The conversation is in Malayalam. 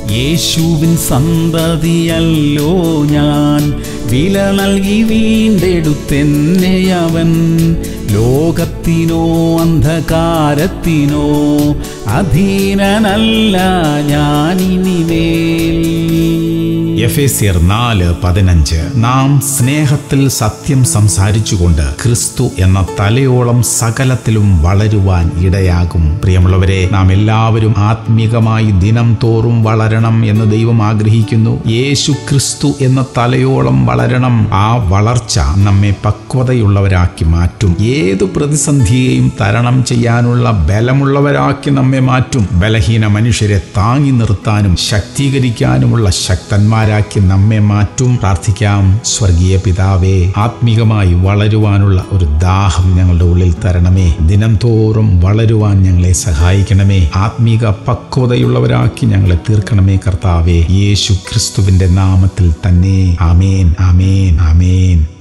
യേശുവിൻ സന്തതിയല്ലോ ഞാൻ വില നൽകി വീണ്ടെടുത്തെന്നെ അവൻ ലോകത്തിനോ അന്ധകാരത്തിനോ അധീനനല്ല ഞാനിനിമേൽ എഫേസ്യർ നാല് പതിനഞ്ച് നാം സ്നേഹത്തിൽ സത്യം സംസാരിച്ചുകൊണ്ട് ക്രിസ്തു എന്ന തലയോളം സകലത്തിലും വളരുവാൻ ഇടയാകും പ്രിയമുള്ളവരെ നാം എല്ലാവരും ആത്മീകമായി ദിനം തോറും വളരണം എന്ന് ദൈവം ആഗ്രഹിക്കുന്നു യേശു ക്രിസ്തു എന്ന തലയോളം വളരണം ആ വളർച്ച നമ്മെ പക്വതയുള്ളവരാക്കി മാറ്റും ഏതു പ്രതിസന്ധിയെയും തരണം ചെയ്യാനുള്ള ബലമുള്ളവരാക്കി നമ്മെ മാറ്റും ബലഹീന മനുഷ്യരെ താങ്ങി നിർത്താനും ശക്തീകരിക്കാനുമുള്ള ശക്തന്മാരാക്കി നമ്മെ മാറ്റും പ്രാർത്ഥിക്കാം സ്വർഗീയ പിതാവേ ആത്മീകമായി വളരുവാനുള്ള ഒരു ദാഹം ഞങ്ങളുടെ ഉള്ളിൽ തരണമേ ദിനം തോറും വളരുവാൻ ഞങ്ങളെ സഹായിക്കണമേ ആത്മീക പക്വതയുള്ളവരാക്കി ഞങ്ങളെ തീർക്കണമേ കർത്താവേ യേശു ക്രിസ്തുവിന്റെ നാമത്തിൽ തന്നെ ആമേൻ ആമേൻ ആമേൻ